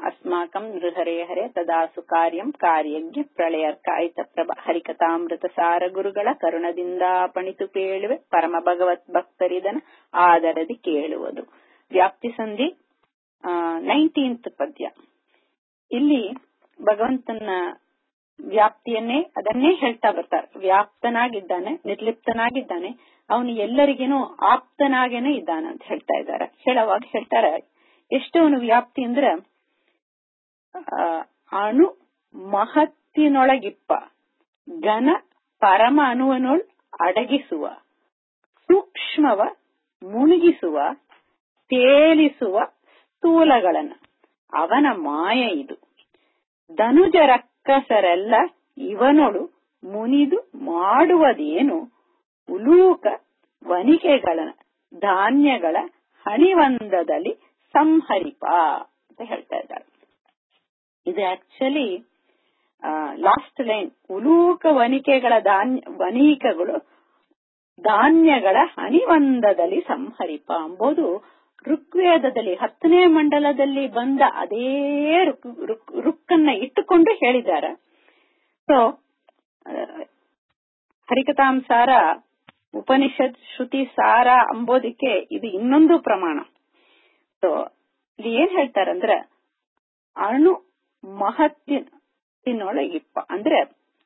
अस्माकं नृहरे हरे ತದಾಸು ಕಾರ್ಯಂ ಕಾರ್ಯಜ್ಞ ಪ್ರಳಯರ್ಕಾಯಿತ ಪ್ರಭ ಹರಿಕಥಾಮೃತ ಸಾರ ಗುರುಗಳ ಕರುಣದಿಂದ ಪಣಿತು ಕೇಳುವೆ ಪರಮ ಭಗವತ್ ಭಕ್ತರಿದನ ಆದರದಿ ಕೇಳುವುದು ವ್ಯಾಪ್ತಿ ಸಂಧಿ ನೈನ್ಟೀನ್ತ್ ಪದ್ಯ ಇಲ್ಲಿ ಭಗವಂತನ ವ್ಯಾಪ್ತಿಯನ್ನೇ ಅದನ್ನೇ ಹೇಳ್ತಾ ಬರ್ತಾರೆ ವ್ಯಾಪ್ತನಾಗಿದ್ದಾನೆ ನಿರ್ಲಿಪ್ತನಾಗಿದ್ದಾನೆ ಅವನು ಎಲ್ಲರಿಗೇನು ಆಪ್ತನಾಗೇನೆ ಇದ್ದಾನೆ ಅಂತ ಹೇಳ್ತಾ ಇದ್ದಾರೆ ಹೇಳುವಾಗ ಹೇಳ್ತಾರೆ ಎಷ್ಟು ಅವನು ವ್ಯಾಪ್ತಿ ಅಂದ್ರ ಅಣು ಮಹತ್ತಿನೊಳಗಿಪ್ಪ ಘನ ಪರಮ ಅಣುವನೊಳ್ ಅಡಗಿಸುವ ಸೂಕ್ಷ್ಮವ ಮುಳುಗಿಸುವ ತೇಲಿಸುವ ಸ್ಥೂಲಗಳನ್ನ ಅವನ ಮಾಯ ಇದು ಧನುಜ ರಕ್ಕಸರೆಲ್ಲ ಇವನೊಳು ಮುನಿದು ಮಾಡುವುದೇನು ಉಲೂಕ ವನಿಕೆಗಳ ಧಾನ್ಯಗಳ ಹಣಿವಂದದಲ್ಲಿ ಸಂಹರಿಪ ಅಂತ ಹೇಳ್ತಾ ಇದ್ದಾರೆ ಇದು ಆಕ್ಚುಲಿ ಲಾಸ್ಟ್ ಲೈನ್ ಉಲೂಕ ವನಿಕೆಗಳ ಧಾನ್ಯ ವನಿಕಗಳು ಧಾನ್ಯಗಳ ಹಣಿವಂದದಲ್ಲಿ ಸಂಹರಿಪ ಎಂಬುದು ಋಗ್ವೇದದಲ್ಲಿ ಹತ್ತನೇ ಮಂಡಲದಲ್ಲಿ ಬಂದ ಅದೇ ರುಕ್ ರುಕ್ಕನ್ನ ಇಟ್ಟುಕೊಂಡು ಹೇಳಿದ್ದಾರೆ ಸೊ ಹರಿಕಥಾಂಸಾರ ಉಪನಿಷತ್ ಶ್ರುತಿ ಸಾರ ಅಂಬೋದಕ್ಕೆ ಇದು ಇನ್ನೊಂದು ಪ್ರಮಾಣ ಸೊ ಇಲ್ಲಿ ಏನ್ ಹೇಳ್ತಾರಂದ್ರೆ ಅಣು ಮಹತ್ತಿನೊಳಗಿಪ್ಪ ಅಂದ್ರೆ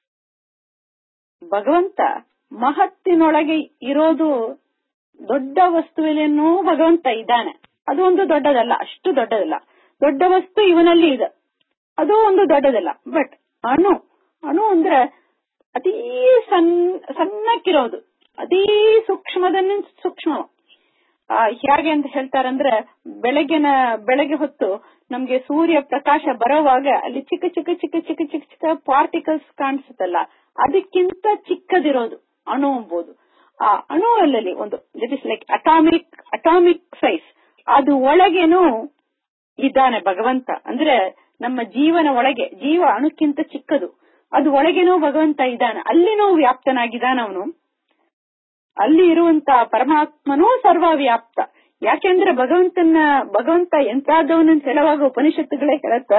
ಭಗವಂತ ಮಹತ್ತಿನೊಳಗೆ ಇರೋದು ದೊಡ್ಡ ವಸ್ತುವಿನೂ ಭಗವಂತ ಇದ್ದಾನೆ ಅದು ಒಂದು ದೊಡ್ಡದಲ್ಲ ಅಷ್ಟು ದೊಡ್ಡದಲ್ಲ ದೊಡ್ಡ ವಸ್ತು ಇವನಲ್ಲಿ ಇದೆ ಅದು ಒಂದು ದೊಡ್ಡದಲ್ಲ ಬಟ್ ಅಣು ಅಣು ಅಂದ್ರೆ ಅತೀ ಸಣ್ಣ ಸಣ್ಣಕ್ಕಿರೋದು ಅತೀ ಸೂಕ್ಷ್ಮದನ್ನ ಸೂಕ್ಷ್ಮ ಹೇಗೆ ಅಂತ ಹೇಳ್ತಾರಂದ್ರೆ ಬೆಳಗ್ಗಿನ ಬೆಳಗ್ಗೆ ಹೊತ್ತು ನಮ್ಗೆ ಸೂರ್ಯ ಪ್ರಕಾಶ ಬರೋವಾಗ ಅಲ್ಲಿ ಚಿಕ್ಕ ಚಿಕ್ಕ ಚಿಕ್ಕ ಚಿಕ್ಕ ಚಿಕ್ಕ ಚಿಕ್ಕ ಪಾರ್ಟಿಕಲ್ಸ್ ಕಾಣಿಸುತ್ತಲ್ಲ ಅದಕ್ಕಿಂತ ಚಿಕ್ಕದಿರೋದು ಅಣು ಎಂಬುದು ಆ ಅಣುವಲ್ಲಿ ಒಂದು it is like atomic atomic size ಅದು ಒಳಗೇನು ಇದ್ದಾನೆ ಭಗವಂತ ಅಂದ್ರೆ ನಮ್ಮ ಜೀವನ ಒಳಗೆ ಜೀವ ಅಣುಕ್ಕಿಂತ ಚಿಕ್ಕದು ಅದು ಒಳಗೇನೋ ಭಗವಂತ ಇದ್ದಾನೆ ಅಲ್ಲಿನೂ ವ್ಯಾಪ್ತನಾಗಿದ್ದಾನ ಅವನು ಅಲ್ಲಿ ಇರುವಂತ ಪರಮಾತ್ಮನೂ ಸರ್ವವ್ಯಾಪ್ತ ಯಾಕೆಂದ್ರೆ ಭಗವಂತನ ಭಗವಂತ ಎಂತಾದವನಂತ ಹೇಳುವಾಗ ಉಪನಿಷತ್ತುಗಳೇ ಹೇಳತ್ತ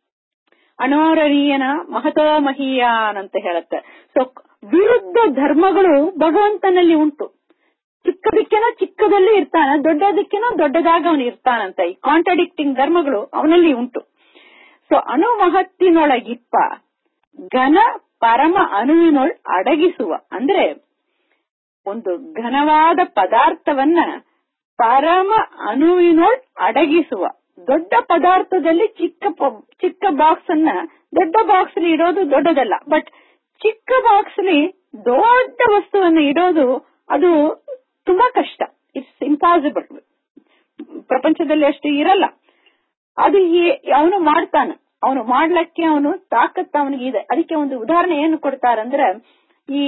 ಅನಾರರೀಯನ ಮಹತೋ ಮಹೀಯಾನ್ ಅಂತ ಹೇಳತ್ತೆ ಸೊ ವಿರುದ್ಧ ಧರ್ಮಗಳು ಭಗವಂತನಲ್ಲಿ ಉಂಟು ಚಿಕ್ಕದಕ್ಕೆನ ಚಿಕ್ಕದಲ್ಲಿ ಇರ್ತಾನ ದೊಡ್ಡದಕ್ಕೆನ ದೊಡ್ಡದಾಗ ಅವನು ಇರ್ತಾನಂತ ಈ ಕಾಂಟ್ರಡಿಕ್ಟಿಂಗ್ ಧರ್ಮಗಳು ಅವನಲ್ಲಿ ಉಂಟು ಸೊ ಅಣು ಮಹತ್ತಿನೊಳಗಿಪ್ಪ ಘನ ಪರಮ ಅಣುವಿನೊಳ್ ಅಡಗಿಸುವ ಅಂದ್ರೆ ಒಂದು ಘನವಾದ ಪದಾರ್ಥವನ್ನ ಪರಮ ಅಣುವಿನೊಳ್ ಅಡಗಿಸುವ ದೊಡ್ಡ ಪದಾರ್ಥದಲ್ಲಿ ಚಿಕ್ಕ ಚಿಕ್ಕ ಬಾಕ್ಸ್ ಅನ್ನ ದೊಡ್ಡ ಬಾಕ್ಸ್ ಅಲ್ಲಿ ಇಡೋದು ದೊಡ್ಡದಲ್ಲ ಬಟ್ ಚಿಕ್ಕ ಬಾಕ್ಸ್ ಅಲ್ಲಿ ದೊಡ್ಡ ವಸ್ತುವನ್ನು ಇಡೋದು ಅದು ತುಂಬಾ ಕಷ್ಟ ಇಟ್ಸ್ ಇಂಪಾಸಿಬಲ್ ಪ್ರಪಂಚದಲ್ಲಿ ಅಷ್ಟು ಇರಲ್ಲ ಅದು ಅವನು ಮಾಡ್ತಾನ ಅವನು ಮಾಡ್ಲಿಕ್ಕೆ ಅವನು ತಾಕತ್ ಅವನಿಗೆ ಇದೆ ಅದಕ್ಕೆ ಒಂದು ಉದಾಹರಣೆ ಏನು ಕೊಡ್ತಾರಂದ್ರೆ ಈ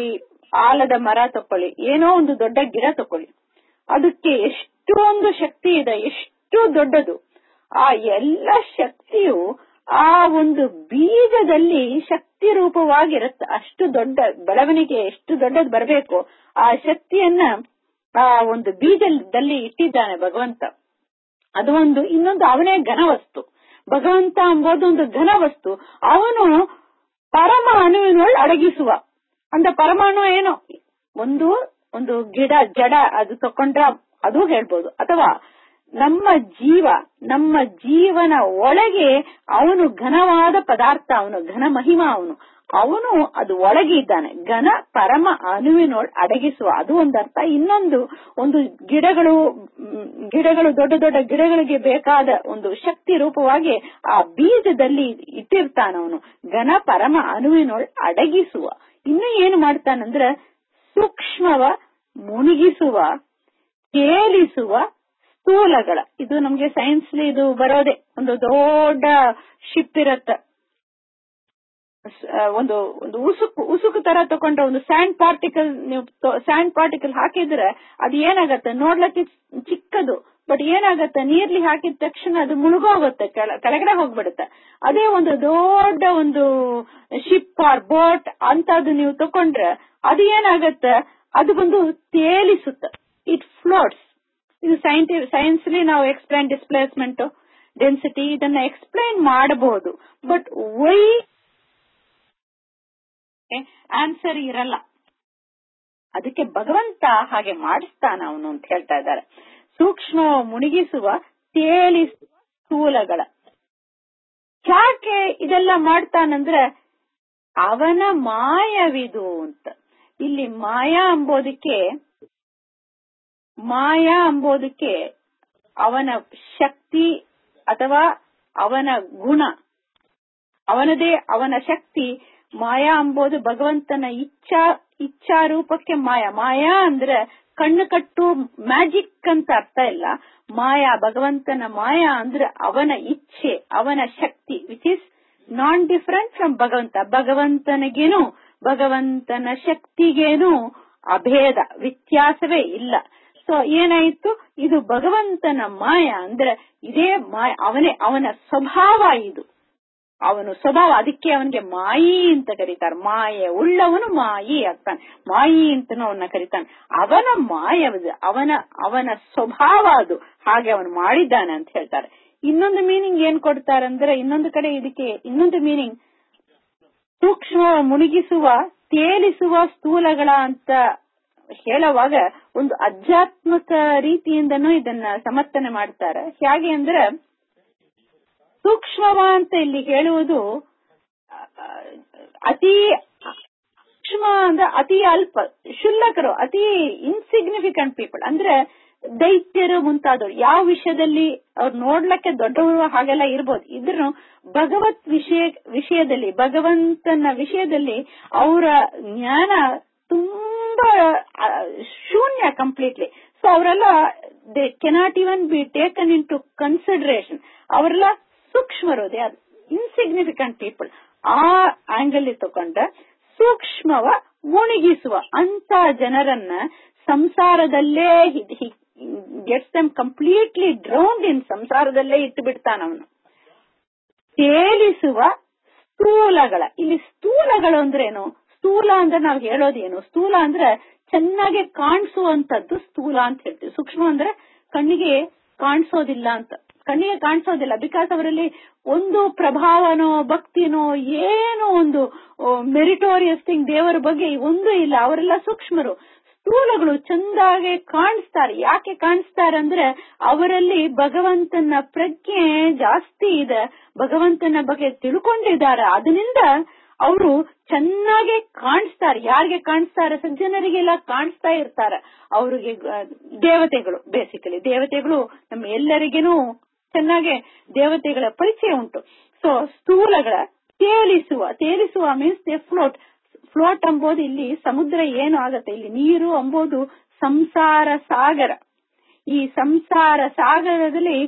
ಆಲದ ಮರ ತಕೊಳ್ಳಿ ಏನೋ ಒಂದು ದೊಡ್ಡ ಗಿಡ ತಕೊಳ್ಳಿ ಅದಕ್ಕೆ ಎಷ್ಟೊಂದು ಶಕ್ತಿ ಇದೆ ಎಷ್ಟು ದೊಡ್ಡದು ಆ ಎಲ್ಲ ಶಕ್ತಿಯು ಆ ಒಂದು ಬೀಜದಲ್ಲಿ ಶಕ್ತಿ ರೂಪವಾಗಿರುತ್ತೆ ಅಷ್ಟು ದೊಡ್ಡ ಬೆಳವಣಿಗೆ ಎಷ್ಟು ದೊಡ್ಡದು ಬರಬೇಕು ಆ ಶಕ್ತಿಯನ್ನ ಆ ಒಂದು ಬೀಜದಲ್ಲಿ ಇಟ್ಟಿದ್ದಾನೆ ಭಗವಂತ ಅದು ಒಂದು ಇನ್ನೊಂದು ಅವನೇ ಘನವಸ್ತು ಭಗವಂತ ಎಂಬುದು ಒಂದು ಘನವಸ್ತು ಅವನು ಪರಮ ಅಣುವಿನೊಳ್ ಅಡಗಿಸುವ ಅಂದ ಪರಮಾಣು ಏನು ಒಂದು ಒಂದು ಗಿಡ ಜಡ ಅದು ತಕೊಂಡ್ರ ಅದು ಹೇಳ್ಬೋದು ಅಥವಾ ನಮ್ಮ ಜೀವ ನಮ್ಮ ಜೀವನ ಒಳಗೆ ಅವನು ಘನವಾದ ಪದಾರ್ಥ ಅವನು ಘನ ಮಹಿಮ ಅವನು ಅವನು ಅದು ಒಳಗೆ ಇದ್ದಾನೆ ಘನ ಪರಮ ಅಣುವಿನೊಳ್ ಅಡಗಿಸುವ ಅದು ಒಂದರ್ಥ ಇನ್ನೊಂದು ಒಂದು ಗಿಡಗಳು ಗಿಡಗಳು ದೊಡ್ಡ ದೊಡ್ಡ ಗಿಡಗಳಿಗೆ ಬೇಕಾದ ಒಂದು ಶಕ್ತಿ ರೂಪವಾಗಿ ಆ ಬೀಜದಲ್ಲಿ ಇಟ್ಟಿರ್ತಾನ ಅವನು ಘನ ಪರಮ ಅಣುವಿನೊಳ್ ಅಡಗಿಸುವ ಇನ್ನು ಏನು ಮಾಡ್ತಾನಂದ್ರ ಸೂಕ್ಷ್ಮವ ಮುಳುಗಿಸುವ ತೇಲಿಸುವ ಸ್ಥೂಲಗಳ ಇದು ನಮ್ಗೆ ಸೈನ್ಸ್ ಇದು ಬರೋದೆ ಒಂದು ದೊಡ್ಡ ಶಿಪ್ ಇರತ್ತ ಒಂದು ಒಂದು ಉಸುಕು ಉಸುಕು ತರ ತಕೊಂಡ ಒಂದು ಸ್ಯಾಂಡ್ ಪಾರ್ಟಿಕಲ್ ನೀವು ಸ್ಯಾಂಡ್ ಪಾರ್ಟಿಕಲ್ ಹಾಕಿದ್ರೆ ಅದು ಏನಾಗತ್ತೆ ನೋಡ್ಲಕ್ಕೆ ಚಿಕ್ಕದು ಬಟ್ ಏನಾಗತ್ತೆ ನೀರ್ಲಿ ಹಾಕಿದ ತಕ್ಷಣ ಅದು ಮುಳುಗೋಗುತ್ತೆ ಕೆಳಗಡೆ ಹೋಗ್ಬಿಡುತ್ತೆ ಅದೇ ಒಂದು ದೊಡ್ಡ ಒಂದು ಶಿಪ್ ಆರ್ ಬೋಟ್ ಅಂತದ್ದು ನೀವು ತಕೊಂಡ್ರೆ ಅದು ಏನಾಗತ್ತೆ ಅದು ಬಂದು ತೇಲಿಸುತ್ತೆ ಇಟ್ ಫ್ಲೋಟ್ಸ್ ಇದು ಸೈನ್ಸ್ ನಾವು ಎಕ್ಸ್ಪ್ಲೇನ್ ಡಿಸ್ಪ್ಲೇಸ್ಮೆಂಟ್ ಡೆನ್ಸಿಟಿ ಇದನ್ನ ಎಕ್ಸ್ಪ್ಲೈನ್ ಮಾಡಬಹುದು ಬಟ್ ವೈ ಆನ್ಸರ್ ಇರಲ್ಲ ಅದಕ್ಕೆ ಭಗವಂತ ಹಾಗೆ ಮಾಡಿಸ್ತಾನ ಅವನು ಅಂತ ಹೇಳ್ತಾ ಇದ್ದಾರೆ ಸೂಕ್ಷ್ಮ ಮುಳುಗಿಸುವ ತೇಲಿಸುವ ಸ್ಥೂಲಗಳ ಯಾಕೆ ಇದೆಲ್ಲ ಮಾಡ್ತಾನಂದ್ರೆ ಅವನ ಮಾಯವಿದು ಅಂತ ಇಲ್ಲಿ ಮಾಯಾ ಅಂಬೋದಕ್ಕೆ ಮಾಯಾ ಅಂಬೋದಕ್ಕೆ ಅವನ ಶಕ್ತಿ ಅಥವಾ ಅವನ ಗುಣ ಅವನದೇ ಅವನ ಶಕ್ತಿ ಮಾಯಾ ಅಂಬೋದು ಭಗವಂತನ ಇಚ್ಛಾ ಇಚ್ಛಾ ರೂಪಕ್ಕೆ ಮಾಯಾ ಮಾಯಾ ಅಂದ್ರೆ ಕಣ್ಣು ಕಟ್ಟು ಮ್ಯಾಜಿಕ್ ಅಂತ ಅರ್ಥ ಇಲ್ಲ ಮಾಯಾ ಭಗವಂತನ ಮಾಯಾ ಅಂದ್ರೆ ಅವನ ಇಚ್ಛೆ ಅವನ ಶಕ್ತಿ which is non different from ಭಗವಂತ ಭಗವಂತನಿಗೇನು ಭಗವಂತನ ಶಕ್ತಿಗೇನು ಅಭೇದ ವ್ಯತ್ಯಾಸವೇ ಇಲ್ಲ ಸೊ ಏನಾಯ್ತು ಇದು ಭಗವಂತನ ಮಾಯ ಅಂದ್ರೆ ಇದೇ ಮಾಯ ಅವನೇ ಅವನ ಸ್ವಭಾವ ಇದು ಅವನು ಸ್ವಭಾವ ಅದಕ್ಕೆ ಅವನಿಗೆ ಮಾಯಿ ಅಂತ ಕರೀತಾರೆ ಮಾಯೆ ಉಳ್ಳವನು ಮಾಯಿ ಆಗ್ತಾನೆ ಮಾಯಿ ಅಂತನೂ ಅವನ್ನ ಕರೀತಾನೆ ಅವನ ಮಾಯವದು ಅವನ ಅವನ ಸ್ವಭಾವ ಅದು ಹಾಗೆ ಅವನು ಮಾಡಿದ್ದಾನೆ ಅಂತ ಹೇಳ್ತಾರೆ ಇನ್ನೊಂದು ಮೀನಿಂಗ್ ಏನ್ ಕೊಡ್ತಾರೆ ಅಂದ್ರೆ ಇನ್ನೊಂದು ಕಡೆ ಇದಕ್ಕೆ ಇನ್ನೊಂದು ಮೀನಿಂಗ್ ಸೂಕ್ಷ್ಮ ಮುಳುಗಿಸುವ ತೇಲಿಸುವ ಸ್ಥೂಲಗಳ ಅಂತ ಹೇಳುವಾಗ ಒಂದು ಆಧ್ಯಾತ್ಮಿಕ ರೀತಿಯಿಂದನೂ ಇದನ್ನ ಸಮರ್ಥನೆ ಮಾಡ್ತಾರೆ ಹೇಗೆ ಅಂದ್ರೆ ಸೂಕ್ಷ್ಮವ ಅಂತ ಇಲ್ಲಿ ಹೇಳುವುದು ಅತಿ ಸೂಕ್ಷ್ಮ ಅಂದ್ರೆ ಅತಿ ಅಲ್ಪ ಶುಲ್ಲಕರು ಅತಿ ಇನ್ಸಿಗ್ನಿಫಿಕೆಂಟ್ ಪೀಪಲ್ ಅಂದ್ರೆ ದೈತ್ಯರು ಮುಂತಾದವರು ಯಾವ ವಿಷಯದಲ್ಲಿ ಅವ್ರು ನೋಡ್ಲಕ್ಕೆ ದೊಡ್ಡವರು ಹಾಗೆಲ್ಲ ಇರ್ಬೋದು ಇದ್ರು ಭಗವತ್ ವಿಷಯ ವಿಷಯದಲ್ಲಿ ಭಗವಂತನ ವಿಷಯದಲ್ಲಿ ಅವರ ಜ್ಞಾನ ತುಂಬಾ ಶೂನ್ಯ ಕಂಪ್ಲೀಟ್ಲಿ ಸೊ ಅವರೆಲ್ಲ they cannot even be taken into consideration ಅವರೆಲ್ಲ ಸೂಕ್ಷ್ಮರು ದೇ ಆರ್ ಇನ್ಸಿಗ್ನಿಫಿಕೆಂಟ್ ಪೀಪಲ್ ಆ ಆಂಗಲ್ ತಗೊಂಡ ಸೂಕ್ಷ್ಮವ ಮುಳುಗಿಸುವ ಅಂತ ಜನರನ್ನ ಸಂಸಾರದಲ್ಲೇ gets them completely drowned in ಸಂಸಾರದಲ್ಲೇ ಇಟ್ಟು ಬಿಡ್ತಾನ ಅವನು ತೇಲಿಸುವ ಸ್ಥೂಲಗಳ ಇಲ್ಲಿ ಸ್ಥೂಲಗಳು ಅಂದ್ರೇನು ಸ್ಥೂಲ ಅಂದ್ರೆ ನಾವು ಹೇಳೋದೇನು ಸ್ಥೂಲ ಅಂದ್ರೆ ಚೆನ್ನಾಗಿ ಕಾಣಿಸುವಂತದ್ದು ಸ್ಥೂಲ ಅಂತ ಹೇಳ್ತೀವಿ ಸೂಕ್ಷ್ಮ ಅಂದ್ರೆ ಕಣ್ಣಿಗೆ ಕಾಣಿಸೋದಿಲ್ಲ ಅಂತ ಕಣ್ಣಿಗೆ ಕಾಣಿಸೋದಿಲ್ಲ ಬಿಕಾಸ್ ಅವರಲ್ಲಿ ಒಂದು ಪ್ರಭಾವನೋ ಭಕ್ತಿನೋ ಏನೋ ಒಂದು ಮೆರಿಟೋರಿಯಸ್ ಥಿಂಗ್ ದೇವರ ಬಗ್ಗೆ ಒಂದು ಇಲ್ಲ ಅವರೆಲ್ಲ ಸೂಕ್ಷ್ಮರು ಸ್ಥೂಲಗಳು ಚಂದಾಗೆ ಕಾಣಿಸ್ತಾರೆ ಯಾಕೆ ಕಾಣಿಸ್ತಾರೆ ಅಂದ್ರೆ ಅವರಲ್ಲಿ ಭಗವಂತನ ಪ್ರಜ್ಞೆ ಜಾಸ್ತಿ ಇದೆ ಭಗವಂತನ ಬಗ್ಗೆ ತಿಳ್ಕೊಂಡಿದ್ದಾರೆ ಅದರಿಂದ ಅವರು ಚೆನ್ನಾಗೆ ಕಾಣಿಸ್ತಾರೆ ಯಾರಿಗೆ ಕಾಣಿಸ್ತಾರೆ ಸಜ್ಜನರಿಗೆಲ್ಲ ಕಾಣಿಸ್ತಾ ಇರ್ತಾರೆ ಅವ್ರಿಗೆ ದೇವತೆಗಳು ಬೇಸಿಕಲಿ ದೇವತೆಗಳು ನಮ್ಮ ಎಲ್ಲರಿಗೇನು ಚೆನ್ನಾಗೆ ದೇವತೆಗಳ ಪರಿಚಯ ಉಂಟು ಸೊ ಸ್ಥೂಲಗಳ ತೇಲಿಸುವ ತೇಲಿಸುವ ಮೀನ್ಸ್ ದೇ ಫ್ಲೋಟ್ ಫ್ಲೋಟ್ ಅಂಬೋದು ಇಲ್ಲಿ ಸಮುದ್ರ ಏನು ಆಗತ್ತೆ ಇಲ್ಲಿ ನೀರು ಅಂಬೋದು ಸಂಸಾರ ಸಾಗರ ಈ ಸಂಸಾರ ಸಾಗರದಲ್ಲಿ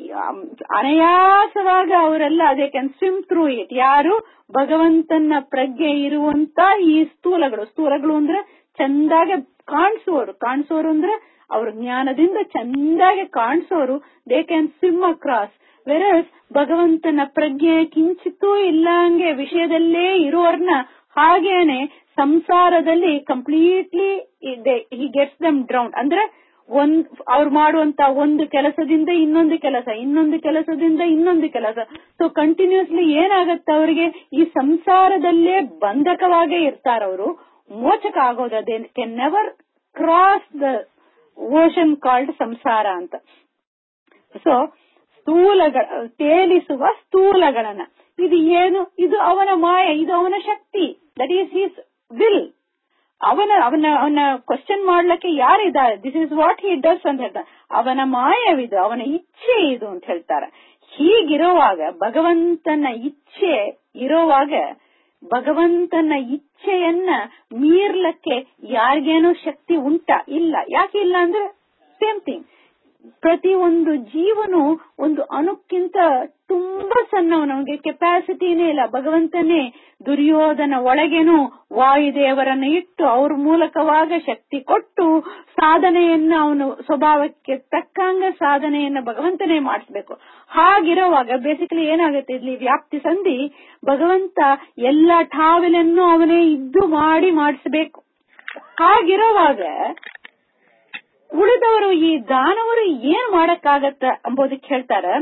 ಅನಾಯಾಸವಾಗಿ ಅವರೆಲ್ಲ ಅದೇ ಕ್ಯಾನ್ ಸ್ವಿಮ್ ಥ್ರೂ ಇಟ್ ಯಾರು ಭಗವಂತನ ಪ್ರಜ್ಞೆ ಇರುವಂತ ಈ ಸ್ಥೂಲಗಳು ಸ್ಥೂಲಗಳು ಅಂದ್ರೆ ಚಂದಾಗೆ ಕಾಣಿಸುವವರು ಕಾಣಿಸೋರು ಅಂದ್ರೆ ಅವ್ರ ಜ್ಞಾನದಿಂದ ಚಂದಾಗೆ ಕಾಣಿಸೋರು ದೇ ಕ್ಯಾನ್ ಸ್ವಿಮ್ ಅಕ್ರಾಸ್ ವೆರಸ್ ಭಗವಂತನ ಪ್ರಜ್ಞೆ ಕಿಂಚಿತ್ತೂ ಇಲ್ಲಂಗೆ ವಿಷಯದಲ್ಲೇ ಇರೋರ್ನ ಹಾಗೇನೆ ಸಂಸಾರದಲ್ಲಿ completely he gets them drowned ಅಂದ್ರೆ ಒಂದ್ ಅವ್ರು ಮಾಡುವಂತ ಒಂದು ಕೆಲಸದಿಂದ ಇನ್ನೊಂದು ಕೆಲಸ ಇನ್ನೊಂದು ಕೆಲಸದಿಂದ ಇನ್ನೊಂದು ಕೆಲಸ ಸೊ ಕಂಟಿನ್ಯೂಸ್ಲಿ ಏನಾಗತ್ತೆ ಅವರಿಗೆ ಈ ಸಂಸಾರದಲ್ಲೇ ಬಂಧಕವಾಗೇ ಇರ್ತಾರವರು ಮೋಚಕ ಆಗೋದು ಅದೇ can never cross the ocean called samsara ಅಂತ ಸೊ ಸ್ಥೂಲಗಳ ತೇಲಿಸುವ ಸ್ಥೂಲಗಳನ್ನ ಇದು ಏನು ಇದು ಅವನ ಮಾಯ ಇದು ಅವನ ಶಕ್ತಿ ದಟ್ ಈಸ್ ಹೀಸ್ ವಿಲ್ ಅವನ ಅವನ ಅವನ ಕ್ವಶನ್ ಮಾಡ್ಲಿಕ್ಕೆ ಯಾರಿದ್ದಾರೆ this is what he does ಅಂತ ಹೇಳ್ತಾರೆ ಅವನ ಮಾಯವಿದು ಅವನ ಇಚ್ಛೆ ಇದು ಅಂತ ಹೇಳ್ತಾರೆ ಹೀಗಿರುವಾಗ ಭಗವಂತನ ಇಚ್ಛೆ ಇರುವಾಗ ಭಗವಂತನ ಇಚ್ಛೆಯನ್ನ ಮೀರ್ಲಕ್ಕೆ ಯಾರಿಗೇನೋ ಶಕ್ತಿ ಉಂಟಾ ಇಲ್ಲ ಯಾಕೆ ಇಲ್ಲ ಅಂದ್ರೆ ಸೇಮ್ ಥಿಂಗ್ ಪ್ರತಿ ಒಂದು ಜೀವನು ಒಂದು ಅಣುಕ್ಕಿಂತ ತುಂಬಾ ಸಣ್ಣವನು ಅವನಿಗೆ ಕೆಪಾಸಿಟಿನೇ ಇಲ್ಲ ಭಗವಂತನೇ ದುರ್ಯೋಧನ ಒಳಗೇನು ವಾಯುದೇವರನ್ನು ಇಟ್ಟು ಅವ್ರ ಮೂಲಕವಾಗ ಶಕ್ತಿ ಕೊಟ್ಟು ಸಾಧನೆಯನ್ನ ಅವನು ಸ್ವಭಾವಕ್ಕೆ ತಕ್ಕಂಗ ಸಾಧನೆಯನ್ನ ಭಗವಂತನೇ ಮಾಡಿಸ್ಬೇಕು ಹಾಗಿರುವಾಗ ಬೇಸಿಕಲಿ ಏನಾಗುತ್ತೆ ಇಲ್ಲಿ ವ್ಯಾಪ್ತಿ ಸಂಧಿ ಭಗವಂತ ಎಲ್ಲ ಠಾವಿಲನ್ನು ಅವನೇ ಇದ್ದು ಮಾಡಿ ಮಾಡಿಸ್ಬೇಕು ಹಾಗಿರುವಾಗ ಉಳಿದವರು ಈ ದಾನವರು ಏನ್ ಮಾಡಕ್ಕಾಗತ್ತ ಅಂಬೋದಕ್ಕೆ ಹೇಳ್ತಾರ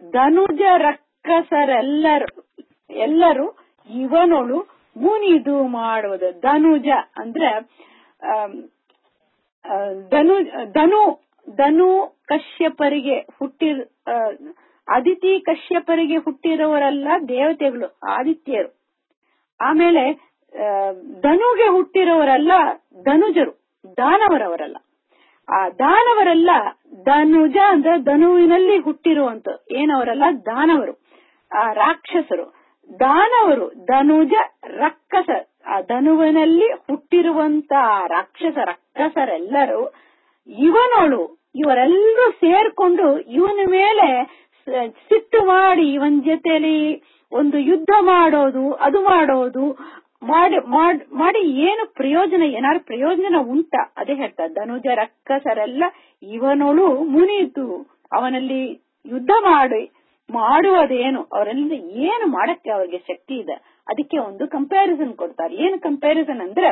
ಧನುಜ ರಕ್ಕಸರೆಲ್ಲರು ಎಲ್ಲರೂ ಇವನೊಳು ಮುನಿದು ಮಾಡುವುದು ಧನುಜ ಅಂದ್ರೆ ಆಮ್, ಆ, ಧನು ಧನು ಧನು ಕಶ್ಯಪರಿಗೆ ಹುಟ್ಟಿರ ಆ, ಅದಿತಿ ಕಶ್ಯಪರಿಗೆ ಹುಟ್ಟಿರೋವರೆಲ್ಲ ದೇವತೆಗಳು ಆದಿತ್ಯರು ಆಮೇಲೆ ಆ, ಧನುಗೆ ಹುಟ್ಟಿರೋರೆಲ್ಲ ಧನುಜರು ದಾನವರವರಲ್ಲ ಆ ದಾನವರೆಲ್ಲ ಧನುಜ ಅಂದ್ರೆ ಧನುವಿನಲ್ಲಿ ಹುಟ್ಟಿರುವಂತ ಏನವರಲ್ಲ ದಾನವರು ಆ ರಾಕ್ಷಸರು ದಾನವರು ಧನುಜ ರಕ್ಕಸ ಆ ಧನುವಿನಲ್ಲಿ ಹುಟ್ಟಿರುವಂತ ಆ ರಾಕ್ಷಸ ರಕ್ಕಸರೆಲ್ಲರೂ ಇವನೋಳು ಇವರೆಲ್ಲರೂ ಸೇರ್ಕೊಂಡು ಇವನ ಮೇಲೆ ಸ- ಸಿಟ್ಟು ಮಾಡಿ ಇವನ್ ಜೊತೆಲಿ ಒಂದು ಯುದ್ಧ ಮಾಡೋದು ಅದು ಮಾಡೋದು ಮಾಡಿ ಮಾಡ್- ಮಾಡಿ ಏನು ಪ್ರಯೋಜನ ಏನಾದ್ರು ಪ್ರಯೋಜನ ಉಂಟ ಅದೇ ಹೇಳ್ತಾ ಧನುಜ ರಕ್ಕಸರೆಲ್ಲ ಇವನೊಳು ಮುನಿತು ಅವನಲ್ಲಿ ಯುದ್ಧ ಮಾಡಿ ಮಾಡುವುದೇನು ಅವರಿಂದ ಏನು ಮಾಡಕ್ಕೆ ಅವ್ರಿಗೆ ಶಕ್ತಿ ಇದೆ ಅದಕ್ಕೆ ಒಂದು ಕಂಪ್ಯಾರಿಸನ್ ಕೊಡ್ತಾರೆ ಏನು ಕಂಪ್ಯಾರಿಸನ್ ಅಂದ್ರೆ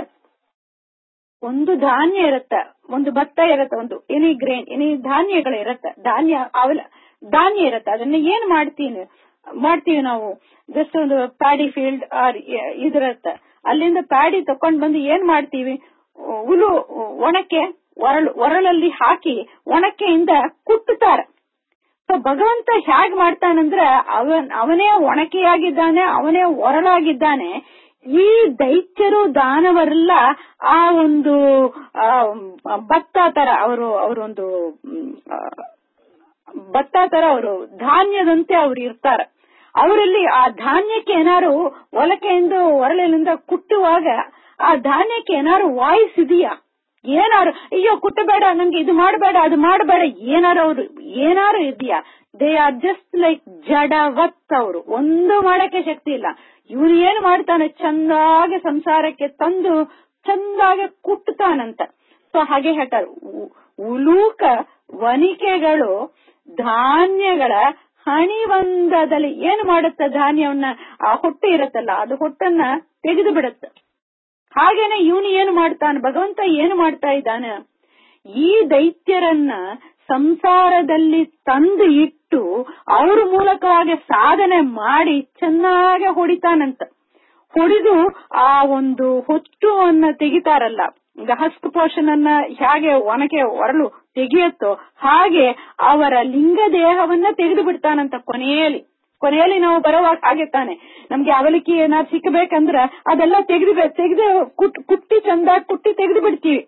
ಒಂದು ಧಾನ್ಯ ಇರತ್ತೆ ಒಂದು ಭತ್ತ ಇರತ್ತೆ ಒಂದು ಎನಿ ಗ್ರೇನ್ ಎನಿ ಧಾನ್ಯಗಳು ಇರತ್ತೆ ಧಾನ್ಯ ಅವಲ ಧಾನ್ಯ ಇರತ್ತೆ ಅದನ್ನ ಏನ್ ಮಾಡ್ತೀನಿ ಮಾಡ್ತೀವಿ ನಾವು ಜಸ್ಟ್ ಒಂದು ಪ್ಯಾಡಿ ಫೀಲ್ಡ್ ಆರ್ ಇದಿರತ್ತೆ ಅಲ್ಲಿಂದ ಪ್ಯಾಡಿ ತಕೊಂಡ್ ಬಂದು ಏನ್ ಮಾಡ್ತೀವಿ ಹುಲು ಒಣಕೆ ಒರಳು ಒರಳಲ್ಲಿ ಹಾಕಿ ಒಣಕೆಯಿಂದ ಕುಟ್ಟುತ್ತಾರೆ ಸೊ ಭಗವಂತ ಹೇಗ್ ಮಾಡ್ತಾನಂದ್ರೆ ಅವನ್ ಅವನೇ ಒಣಕೆಯಾಗಿದ್ದಾನೆ ಅವನೇ ಒರಳಾಗಿದ್ದಾನೆ ಈ ದೈತ್ಯರು ದಾನವರೆಲ್ಲ ಆ ಒಂದು ಆ, ಭತ್ತ ತರ ಅವರು ಅವರೊಂದು ಮ್, ಆ, ಭತ್ತ ತರ ಅವರು ಧಾನ್ಯದಂತೆ ಅವ್ರು ಇರ್ತಾರೆ ಅವರಲ್ಲಿ ಆ ಧಾನ್ಯಕ್ಕೆ ಏನಾರು ಒಲಕೆಯಿಂದ ಒರಳಿನಿಂದ ಕುಟ್ಟುವಾಗ ಆ ಧಾನ್ಯಕ್ಕೆ ಏನಾರು ವಾಯ್ಸ್ ಇದೆಯಾ ಏನಾರು ಅಯ್ಯೋ ಕುಟ್ಟಬೇಡ ನಂಗೆ ಇದು ಮಾಡಬೇಡ ಅದು ಮಾಡಬೇಡ ಏನಾರು ಅವ್ರು ಏನಾರು ಇದೆಯಾ ದೇ ಆರ್ ಜಸ್ಟ್ ಲೈಕ್ ಜಡವತ್ ಅವರು ಒಂದು ಮಾಡಕ್ಕೆ ಶಕ್ತಿ ಇಲ್ಲ ಇವನು ಏನ್ ಮಾಡ್ತಾನೆ ಚಂದಾಗಿ ಸಂಸಾರಕ್ಕೆ ತಂದು ಚಂದಾಗಿ ಕುಟ್ಟತಾನಂತ ಸೊ ಹಾಗೆ ಹೇಳ್ತಾರೆ ಉ- ಉಲೂಕ ವನಿಕೆಗಳು ಧಾನ್ಯಗಳ ಹಣಿವಂದದಲ್ಲಿ ಏನು ಮಾಡುತ್ತೆ ಧಾನ್ಯವನ್ನ ಆ ಹೊಟ್ಟೆ ಇರತ್ತಲ್ಲ ಅದು ಹೊಟ್ಟನ್ನ ತೆಗೆದು ಬಿಡುತ್ತೆ ಹಾಗೇನೆ ಇವನು ಏನು ಮಾಡ್ತಾನೆ ಭಗವಂತ ಏನು ಮಾಡ್ತಾ ಇದ್ದಾನೆ ಈ ದೈತ್ಯರನ್ನ ಸಂಸಾರದಲ್ಲಿ ತಂದು ಇಟ್ಟು ಅವ್ರ ಮೂಲಕವಾಗಿ ಸಾಧನೆ ಮಾಡಿ ಚೆನ್ನಾಗಿ ಹೊಡಿತಾನಂತ ಹೊಡೆದು ಆ ಒಂದು ಹೊಟ್ಟುವನ್ನ ತೆಗಿತಾರಲ್ಲ ಈಗ ಹಸ್ಕ್ ಪೋಷನ್ ಅನ್ನ ಹೇಗೆ ಒಣಕೆ ಒರಳು ತೆಗೆಯುತ್ತೋ ಹಾಗೆ ಅವರ ಲಿಂಗ ದೇಹವನ್ನ ತೆಗೆದು ಬಿಡ್ತಾನಂತ ಕೊನೆಯಲ್ಲಿ ಕೊನೆಯಲ್ಲಿ ನಾವು ಬರುವಾಗ ಹಾಗೆ ತಾನೆ ನಮ್ಗೆ ಅವಲಕ್ಕಿ ಏನಾದ್ರು ಸಿಕ್ಕಬೇಕಂದ್ರ ಅದೆಲ್ಲ ತೆಗೆದು ತೆಗೆದು ಕುಟ್ಟಿ ಚಂದ ಕುಟ್ಟಿ ತೆಗೆದು ಬಿಡ್ತೀವಿ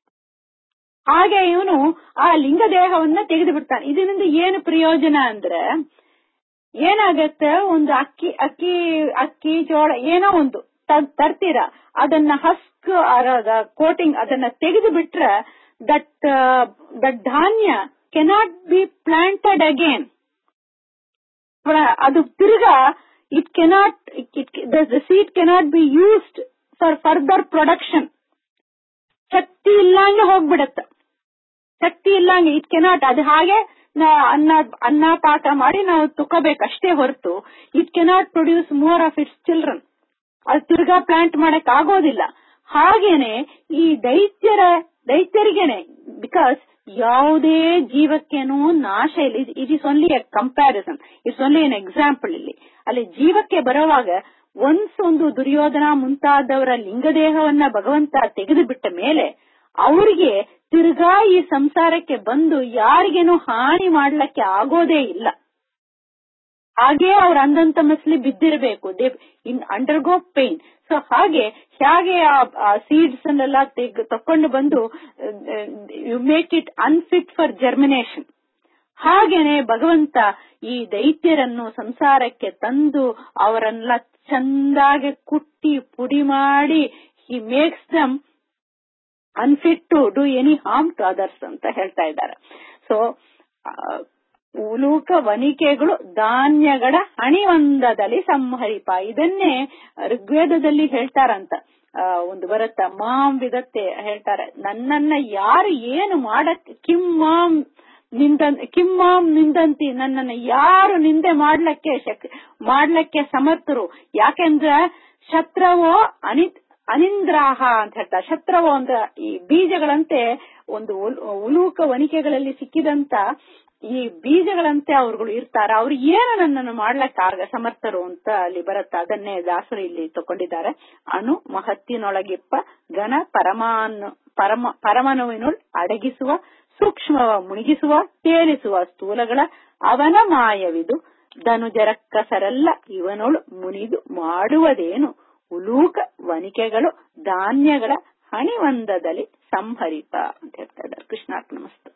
ಹಾಗೆ ಇವನು ಆ ಲಿಂಗ ದೇಹವನ್ನ ತೆಗೆದು ಬಿಡ್ತಾನೆ ಇದರಿಂದ ಏನು ಪ್ರಯೋಜನ ಅಂದ್ರೆ ಏನಾಗತ್ತೆ ಒಂದು ಅಕ್ಕಿ ಅಕ್ಕಿ ಅಕ್ಕಿ ಜೋಳ ಏನೋ ಒಂದು ತ- ತರ್ತೀರಾ ಅದನ್ನ ಹಸ್ಕ್ ಕೋಟಿಂಗ್ ಅದನ್ನ ತೆಗೆದು ಬಿಟ್ರೆ ದಟ್ ದಟ್ ಧಾನ್ಯ ಕೆನಾಟ್ ಬಿ ಪ್ಲಾಂಟೆಡ್ ಅಗೇನ್ ಅದು ತಿರ್ಗಾ it cannot the seed cannot be used for further production ಶಕ್ತಿ ಇಲ್ಲಂಗೆ ಹೋಗ್ಬಿಡತ್ತೆ ಶಕ್ತಿ ಇಲ್ಲಂಗೆ ಇಟ್ ಕೆನಾಟ್ ಅದು ಹಾಗೆ ನಾ- ಅನ್ನ ಅನ್ನ ಪಾಕ ಮಾಡಿ ನಾವು ತುಕ್ಕಬೇಕಷ್ಟೇ ಹೊರತು it cannot produce more of its children ಅದು ತಿರ್ಗಾ ಪ್ಲಾಂಟ್ ಮಾಡಕ್ ಆಗೋದಿಲ್ಲ ಹಾಗೇನೆ ಈ ದೈತ್ಯರ ದೈತ್ಯರಿಗೇನೆ ಬಿಕಾಸ್ ಯಾವುದೇ ಜೀವಕ್ಕೇನೂ ನಾಶ ಇಲ್ಲ it is only a comparison it's only an example ಇಲ್ಲಿ ಅಲ್ಲಿ ಜೀವಕ್ಕೆ ಬರುವಾಗ ಒನ್ಸ್ ಒಂದು ದುರ್ಯೋಧನ ಮುಂತಾದವರ ಲಿಂಗದೇಹವನ್ನ ಭಗವಂತ ತೆಗೆದು ಬಿಟ್ಟ ಮೇಲೆ ಅವರಿಗೆ ತಿರ್ಗಾ ಈ ಸಂಸಾರಕ್ಕೆ ಬಂದು ಯಾರಿಗೇನು ಹಾನಿ ಮಾಡ್ಲಿಕ್ಕೆ ಆಗೋದೇ ಇಲ್ಲ ಹಾಗೆ ಅವ್ರ ಅಂದಂತ ಮಸಲಿ ಬಿದ್ದಿರಬೇಕು they in undergo pain so ಹಾಗೆ ಹೇಗೆ ಆ ಸೀಡ್ಸ್ ಅನ್ನೆಲ್ಲ ತೆಗ್- ತಕೊಂಡು ಬಂದು you make it unfit for germination ಹಾಗೇನೆ ಭಗವಂತ ಈ ದೈತ್ಯರನ್ನು ಸಂಸಾರಕ್ಕೆ ತಂದು ಅವರನ್ನೆಲ್ಲ ಚಂದಾಗಿ ಕುಟ್ಟಿ ಪುಡಿ ಮಾಡಿ he makes them unfit to do any harm to others ಅಂತ ಹೇಳ್ತಾ ಇದ್ದಾರೆ ಸೊ ಉಲೂಕ ವನಿಕೆಗಳು ಧಾನ್ಯಗಳ ಹಣಿವಂದದಲ್ಲಿ ಸಂಹರಿಪ ಇದನ್ನೇ ಋಗ್ವೇದದಲ್ಲಿ ಹೇಳ್ತಾರಂತ ಆ, ಒಂದು ಬರುತ್ತ ಮಾಂ ವಿದತ್ತೆ ಹೇಳ್ತಾರೆ ನನ್ನನ್ನ ಯಾರು ಏನು ಮಾಡಕ್ ಕಿಂ ಮಾಂ ನಿಂದ ಕಿಂ ಮಾಂ ನಿಂದಂತಿ ನನ್ನನ್ನ ಯಾರು ನಿಂದೆ ಮಾಡ್ಲಕ್ಕೆ ಶಕ್ ಮಾಡ್ಲಕ್ಕೆ ಸಮರ್ಥರು ಯಾಕೆಂದ್ರೆ ಶತ್ರವೋ ಅನಿ ಅನಿಂದ್ರಾಹ ಅಂತ ಹೇಳ್ತಾರೆ ಶತ್ರವೋ ಅಂತ ಈ ಬೀಜಗಳಂತೆ ಒಂದು ಉಲ್- ಉಲೂಕ ವನಿಕೆಗಳಲ್ಲಿ ಸಿಕ್ಕಿದಂತ ಈ ಬೀಜಗಳಂತೆ ಅವ್ರುಗಳು ಇರ್ತಾರ ಅವ್ರು ಏನು ನನ್ನನ್ನು ಮಾಡ್ಲಕ್ ಆಗ ಸಮರ್ಥರು ಅಂತ ಅಲ್ಲಿ ಬರುತ್ತೆ ಅದನ್ನೇ ದಾಸರು ಇಲ್ಲಿ ತಕೊಂಡಿದ್ದಾರೆ ಅಣು ಮಹತ್ತಿನೊಳಗಿಪ್ಪ ಘನ ಪರಮಾನು ಪರಮ ಪರಮನುವಿನುಳ್ ಅಡಗಿಸುವ ಸೂಕ್ಷ್ಮವ ಮುಳುಗಿಸುವ ತೇಲಿಸುವ ಸ್ಥೂಲಗಳ ಅವನ ಮಾಯವಿದು ಧನುಜರಕ್ಕಸರೆಲ್ಲ ಇವನೊಳು ಮುನಿದು ಮಾಡುವುದೇನು ಉಲೂಕ ವನಿಕೆಗಳು ಧಾನ್ಯಗಳ ಹಣಿವಂದದಲ್ಲಿ ಸಂಹರಿತ ಅಂತ ಹೇಳ್ತಾ ಇದ್ದಾರೆ ಕೃಷ್ಣಾರ್ಪಣ ಮಸ್ತು